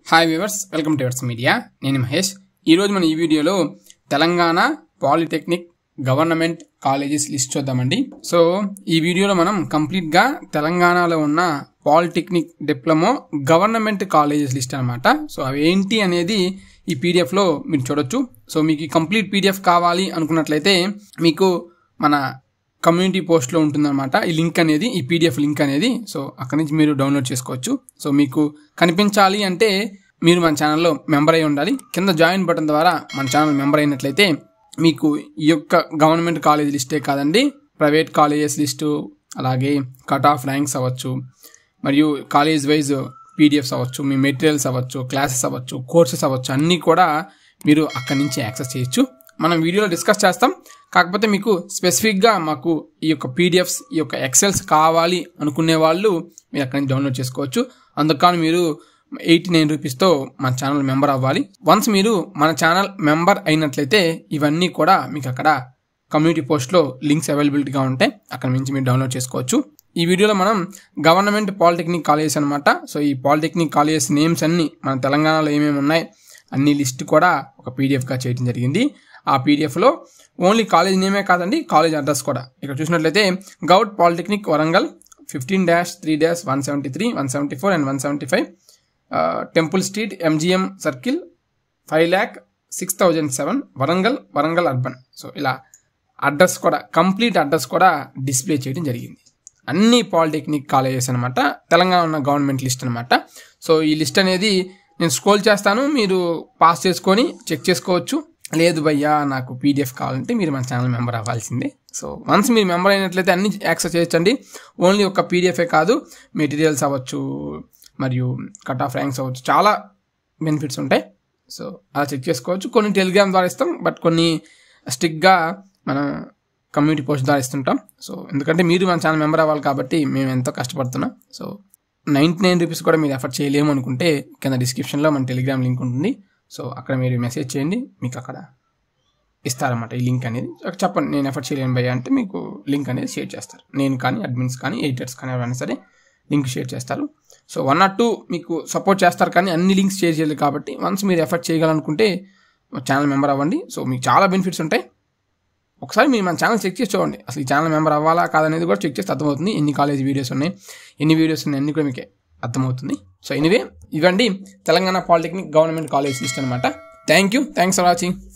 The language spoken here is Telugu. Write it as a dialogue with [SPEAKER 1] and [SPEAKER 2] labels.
[SPEAKER 1] hi viewers welcome to Evers media నేను మహేష్ ఈరోజు మన ఈ video Telangana polytechnic government colleges list చూద్దామండి సో ఈ వీడియోలో మనం కంప్లీట్గా తెలంగాణలో ఉన్న polytechnic diploma government colleges list అనమాట సో అవి ఏంటి అనేది ఈ పీడిఎఫ్లో మీరు చూడొచ్చు సో మీకు ఈ కంప్లీట్ పీడిఎఫ్ కావాలి అనుకున్నట్లయితే మీకు మన కమ్యూనిటీ పోస్ట్లో ఉంటుందన్నమాట ఈ లింక్ అనేది ఈ పీడిఎఫ్ లింక్ అనేది సో అక్కడి నుంచి మీరు డౌన్లోడ్ చేసుకోవచ్చు సో మీకు కనిపించాలి అంటే మీరు మన ఛానల్లో మెంబర్ అయి ఉండాలి కింద జాయిన్ బటన్ ద్వారా మన ఛానల్ మెంబర్ అయినట్లయితే మీకు ఈ యొక్క గవర్నమెంట్ కాలేజ్ లిస్టే కాదండి ప్రైవేట్ కాలేజెస్ లిస్టు అలాగే కట్ ఆఫ్ ర్యాంక్స్ అవ్వచ్చు మరియు కాలేజ్ వైజ్ పీడిఎఫ్స్ అవ్వచ్చు మీ మెటీరియల్స్ అవ్వచ్చు క్లాసెస్ అవ్వచ్చు కోర్సెస్ అవ్వచ్చు అన్నీ కూడా మీరు అక్కడి నుంచి యాక్సెస్ చేయొచ్చు మనం వీడియోలో డిస్కస్ చేస్తాం కాకపోతే మీకు స్పెసిఫిక్గా మాకు ఈ యొక్క పీడిఎఫ్స్ ఈ యొక్క ఎక్సెల్స్ కావాలి అనుకునే వాళ్ళు మీరు అక్కడి నుంచి డౌన్లోడ్ చేసుకోవచ్చు అందుకని మీరు ఎయిటీ నైన్ రూపీస్తో మన ఛానల్ మెంబర్ అవ్వాలి వన్స్ మీరు మన ఛానల్ మెంబర్ అయినట్లయితే ఇవన్నీ కూడా మీకు అక్కడ కమ్యూనిటీ పోస్ట్లో లింక్స్ అవైలబిలిటీగా ఉంటాయి అక్కడ నుంచి మీరు డౌన్లోడ్ చేసుకోవచ్చు ఈ వీడియోలో మనం గవర్నమెంట్ పాలిటెక్నిక్ కాలేజెస్ అనమాట సో ఈ పాలిటెక్నిక్ కాలేజెస్ నేమ్స్ అన్ని మన తెలంగాణలో ఏమేమి ఉన్నాయి అన్ని లిస్ట్ కూడా ఒక పీడిఎఫ్గా చేయడం జరిగింది ఆ పీడిఎఫ్లో ఓన్లీ కాలేజ్ నేమే కాదండి కాలేజ్ అడ్రస్ కూడా ఇక్కడ చూసినట్లయితే govt polytechnic Warangal fifteen dash three dash one seventy three one seventy four and one seventy five temple street MGM circle five lakh six thousand seven Warangal Warangal urban so ఇలా అడ్రస్ కూడా కంప్లీట్ అడ్రస్ కూడా డిస్ప్లే చేయడం జరిగింది అన్ని పాలిటెక్నిక్ కాలేజెస్ అనమాట తెలంగాణ ఉన్న గవర్నమెంట్ లిస్ట్ అనమాట సో ఈ లిస్ట్ అనేది నేను స్క్రోల్ చేస్తాను మీరు పాస్ చేసుకొని చెక్ చేసుకోవచ్చు లేదు భయ్యా నాకు పీడిఎఫ్ కావాలంటే మీరు మన ఛానల్ మెంబర్ అవ్వాల్సిందే సో వన్స్ మీరు మెంబర్ అయినట్లయితే అన్ని యాక్సెస్ చేయొచ్చండి ఓన్లీ ఒక పీడిఎఫే కాదు మెటీరియల్స్ అవ్వచ్చు మరియు కట్ ఆఫ్ ర్యాంక్స్ అవ్వచ్చు చాలా బెనిఫిట్స్ ఉంటాయి సో అలా చెక్ చేసుకోవచ్చు కొన్ని టెలిగ్రామ్ ద్వారా ఇస్తాం బట్ కొన్ని స్టిక్గా మనం కమ్యూనిటీ పోస్ట్ ద్వారా ఇస్తుంటాం సో ఎందుకంటే మీరు మన ఛానల్ మెంబర్ అవ్వాలి కాబట్టి మేము ఎంతో కష్టపడుతున్నాం సో నైంటీ నైన్ రూపీస్ కూడా మీరు ఎఫర్ట్ చేయలేము అనుకుంటే కింద డిస్క్రిప్షన్లో మన టెలిగ్రామ్ లింక్ ఉంటుంది సో అక్కడ మీరు మెసేజ్ చేయండి మీకు అక్కడ ఇస్తారన్నమాట ఈ లింక్ అనేది చెప్పండి నేను ఎఫర్ట్ చేయలేను భయ్య అంటే మీకు లింక్ అనేది షేర్ చేస్తారు నేను కానీ అడ్మిన్స్ కానీ ఎడిటర్స్ కానీ ఎవరైనా సరే లింక్ షేర్ చేస్తారు సో వన్ ఆర్ టూ మీకు సపోర్ట్ చేస్తారు కానీ అన్ని లింక్స్ షేర్ చేయలేదు కాబట్టి వన్స్ మీరు ఎఫర్ట్ చేయగలనుకుంటే ఛానల్ మెంబర్ అవ్వండి సో మీకు చాలా బెనిఫిట్స్ ఉంటాయి ఒకసారి మీరు మన ఛానల్ చెక్ చేసి చూడండి అసలు ఈ ఛానల్ మెంబర్ అవ్వాలా కాదనేది కూడా చెక్ చేస్తే అర్థమవుతుంది ఎన్ని కాలేజ్ వీడియోస్ ఉన్నాయి ఎన్ని వీడియోస్ ఉన్నాయి అన్ని కూడా మీకు అర్థమవుతుంది సో ఎనివే ఇవ్వండి Telangana polytechnic government college list అనమాట thank you thanks for watching